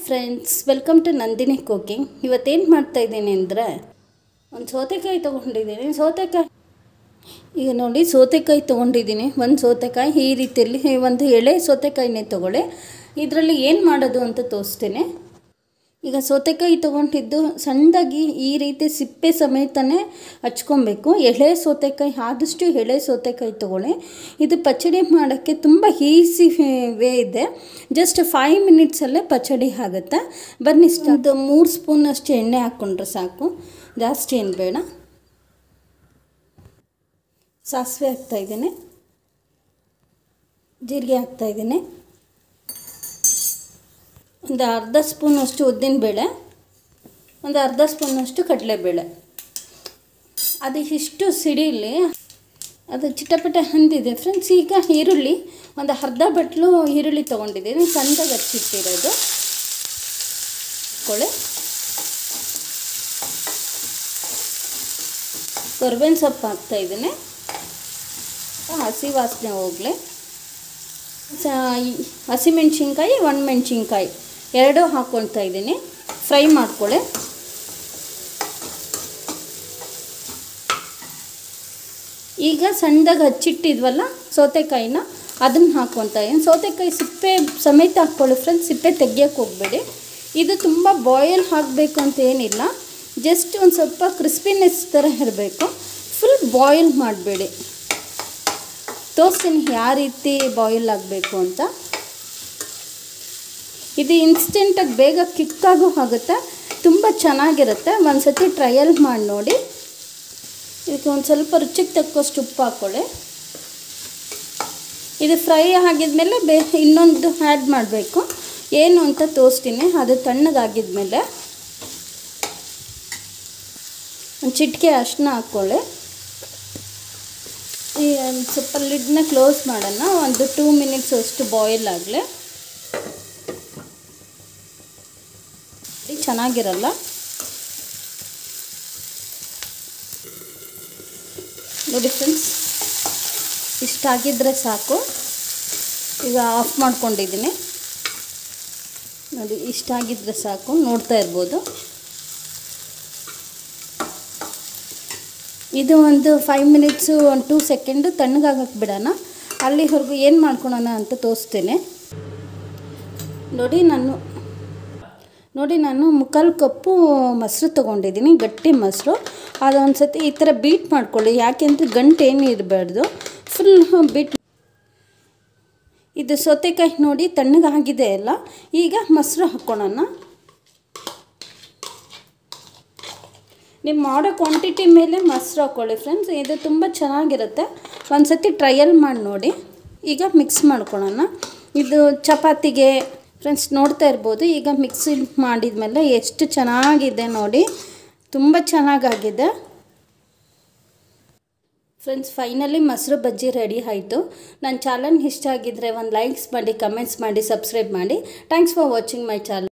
friends welcome to Nandini cooking ಇವತ್ತೇನು ಮಾಡ್ತಾ ಇದ್ದೀನಿ ಅಂದರೆ ಒಂದು ಸೌತೆಕಾಯಿ ತೊಗೊಂಡಿದ್ದೀನಿ ಸೌತೆಕಾಯಿ ಈಗ ನೋಡಿ ಸೌತೆಕಾಯಿ ತೊಗೊಂಡಿದ್ದೀನಿ ಒಂದು ಸೌತೆಕಾಯಿ ಈ ರೀತಿಯಲ್ಲಿ ಒಂದು ಎಳೆ ಸೌತೆಕಾಯಿನೇ ತೊಗೊಳ್ಳಿ ಇದರಲ್ಲಿ ಏನು ಮಾಡೋದು ಅಂತ ತೋರಿಸ್ತೀನಿ ಈಗ ಸೌತೆಕಾಯಿ ತೊಗೊಂಡಿದ್ದು ಸಣ್ಣದಾಗಿ ಈ ರೀತಿ ಸಿಪ್ಪೆ ಸಮೇತನೇ ಹಚ್ಕೊಬೇಕು ಎಳೆ ಸೌತೆಕಾಯಿ ಆದಷ್ಟು ಎಳೆ ಸೌತೆಕಾಯಿ ತೊಗೊಳ್ಳಿ ಇದು ಪಚಡಿ ಮಾಡೋಕ್ಕೆ ತುಂಬ ಈಸಿ ವೇ ಇದೆ ಜಸ್ಟ್ ಫೈವ್ ಮಿನಿಟ್ಸಲ್ಲೇ ಪಚಡಿ ಆಗುತ್ತೆ ಬನ್ನಿ ಒಂದು ಮೂರು ಸ್ಪೂನಷ್ಟು ಎಣ್ಣೆ ಹಾಕ್ಕೊಂಡ್ರೆ ಸಾಕು ಜಾಸ್ತಿ ಏನು ಬೇಡ ಸಾಸಿವೆ ಹಾಕ್ತಾಯಿದ್ದೀನಿ ಜೀರಿಗೆ ಹಾಕ್ತಾಯಿದ್ದೀನಿ ಒಂದು ಅರ್ಧ ಸ್ಪೂನಷ್ಟು ಉದ್ದಿನಬೇಳೆ ಒಂದು ಅರ್ಧ ಸ್ಪೂನಷ್ಟು ಕಡಲೆಬೇಳೆ ಅದು ಇಷ್ಟು ಸಿಡಿಲಿ ಅದು ಚಿಟಪಟ ಹಂದಿದೆ ಫ್ರೆಂಡ್ಸ್ ಈಗ ಈರುಳ್ಳಿ ಒಂದು ಅರ್ಧ ಬಟ್ಲು ಈರುಳ್ಳಿ ತೊಗೊಂಡಿದ್ದೀನಿ ಸಣ್ಣದಾಗಿ ಹಚ್ಚಿಟ್ಟಿರೋದು ಕೊಳೆ ಕೊರ್ಬೇವಿನ ಸೊಪ್ಪು ಹಾಕ್ತಾಯಿದ್ದೀನಿ ಹಸಿ ವಾಸನೆ ಹೋಗಲಿ ಸ ಹಸಿಮೆಣ್ಸಿನ್ಕಾಯಿ ಒಣಮೆಣ್ಸಿನ್ಕಾಯಿ ಎರಡೂ ಹಾಕ್ಕೊಳ್ತಾ ಇದ್ದೀನಿ ಫ್ರೈ ಮಾಡ್ಕೊಳ್ಳಿ ಈಗ ಸಣ್ಣದಾಗಿ ಹಚ್ಚಿಟ್ಟಿದ್ವಲ್ಲ ಸೌತೆಕಾಯಿನ ಅದನ್ನು ಹಾಕ್ಕೊತಾ ಇದ್ದೀನಿ ಸೌತೆಕಾಯಿ ಸಿಪ್ಪೆ ಸಮೇತ ಹಾಕ್ಕೊಳ್ಳಿ ಫ್ರೆಂಡ್ಸ್ ಸಿಪ್ಪೆ ತೆಗಿಯೋಕ್ಕೆ ಹೋಗಬೇಡಿ ಇದು ತುಂಬ ಬಾಯ್ಲ್ ಹಾಕಬೇಕು ಅಂತ ಏನಿಲ್ಲ ಜಸ್ಟ್ ಒಂದು ಸ್ವಲ್ಪ ಕ್ರಿಸ್ಪಿನೆಸ್ ಥರ ಇರಬೇಕು ಫುಲ್ ಬಾಯ್ಲ್ ಮಾಡಬೇಡಿ ತೋರಿಸ್ತೀನಿ ಯಾವ ರೀತಿ ಬಾಯ್ಲ್ ಆಗಬೇಕು ಅಂತ ಇದು ಇನ್ಸ್ಟೆಂಟಾಗಿ ಬೇಗ ಕಿಕ್ಕಾಗೂ ಆಗುತ್ತೆ ತುಂಬ ಚೆನ್ನಾಗಿರುತ್ತೆ ಒಂದು ಸತಿ ಟ್ರಯಲ್ ಮಾಡಿ ನೋಡಿ ಇದಕ್ಕೆ ಒಂದು ಸ್ವಲ್ಪ ರುಚಿಗೆ ತಕ್ಕಷ್ಟು ಉಪ್ಪು ಹಾಕ್ಕೊಳ್ಳಿ ಇದು ಫ್ರೈ ಆಗಿದ್ಮೇಲೆ ಬೇ ಇನ್ನೊಂದು ಆ್ಯಡ್ ಮಾಡಬೇಕು ಏನು ಅಂತ ತೋರಿಸ್ತೀನಿ ಅದು ತಣ್ಣಗಾಗಿದ್ಮೇಲೆ ಒಂದು ಚಿಟಿಕೆ ಅಷ್ಟನ್ನ ಹಾಕ್ಕೊಳ್ಳಿ ಈ ಒಂದು ಸ್ವಲ್ಪ ಲಿಡ್ನ ಕ್ಲೋಸ್ ಮಾಡೋಣ ಒಂದು ಟೂ ಮಿನಿಟ್ಸ್ ಅಷ್ಟು ಬಾಯ್ಲ್ ಆಗಲಿ ಚೆನ್ನಾಗಿರಲ್ಲ ನೋಡಿ ಫ್ರೆಂಡ್ಸ್ ಇಷ್ಟಾಗಿದ್ದರೆ ಸಾಕು ಈಗ ಆಫ್ ಮಾಡ್ಕೊಂಡಿದ್ದೀನಿ ನೋಡಿ ಇಷ್ಟಾಗಿದ್ದರೆ ಸಾಕು ನೋಡ್ತಾ ಇರ್ಬೋದು ಇದು ಒಂದು ಫೈವ್ ಮಿನಿಟ್ಸು ಒಂದು ಟೂ ಸೆಕೆಂಡು ತಣ್ಣಗಾಗಕ್ಕೆ ಬಿಡೋಣ ಅಲ್ಲಿವರೆಗೂ ಏನು ಮಾಡ್ಕೊಳೋಣ ಅಂತ ತೋರಿಸ್ತೇನೆ ನೋಡಿ ನಾನು ನೋಡಿ ನಾನು ಮುಕ್ಕಾಲು ಕಪ್ಪು ಮೊಸರು ತೊಗೊಂಡಿದ್ದೀನಿ ಗಟ್ಟಿ ಮೊಸರು ಅದೊಂದು ಸತಿ ಈ ಥರ ಬೀಟ್ ಮಾಡ್ಕೊಳ್ಳಿ ಯಾಕೆಂದರೆ ಗಂಟು ಏನು ಇರಬಾರ್ದು ಫುಲ್ ಬೀಟ್ ಇದು ಸೌತೆಕಾಯಿ ನೋಡಿ ತಣ್ಣಗಾಗಿದೆ ಅಲ್ಲ ಈಗ ಮೊಸರು ಹಾಕ್ಕೊಳ್ಳೋಣ ನೀವು ಮಾಡೋ ಕ್ವಾಂಟಿಟಿ ಮೇಲೆ ಮೊಸರು ಹಾಕ್ಕೊಳ್ಳಿ ಫ್ರೆಂಡ್ಸ್ ಇದು ತುಂಬ ಚೆನ್ನಾಗಿರುತ್ತೆ ಒಂದು ಸತಿ ಟ್ರಯಲ್ ಮಾಡಿ ನೋಡಿ ಈಗ ಮಿಕ್ಸ್ ಮಾಡ್ಕೊಳ್ಳೋಣ ಇದು ಚಪಾತಿಗೆ ಫ್ರೆಂಡ್ಸ್ ನೋಡ್ತಾ ಇರ್ಬೋದು ಈಗ ಮಿಕ್ಸಿ ಮಾಡಿದ್ಮೇಲೆ ಎಷ್ಟು ಚೆನ್ನಾಗಿದೆ ನೋಡಿ ತುಂಬ ಚೆನ್ನಾಗಾಗಿದೆ ಫ್ರೆಂಡ್ಸ್ ಫೈನಲಿ ಮೊಸರು ಬಜ್ಜಿ ರೆಡಿ ಆಯಿತು ನನ್ನ ಚಾನಲ್ ಇಷ್ಟ ಆಗಿದ್ದರೆ ಒಂದು ಲೈಕ್ಸ್ ಮಾಡಿ ಕಮೆಂಟ್ಸ್ ಮಾಡಿ ಸಬ್ಸ್ಕ್ರೈಬ್ ಮಾಡಿ thanks for watching my channel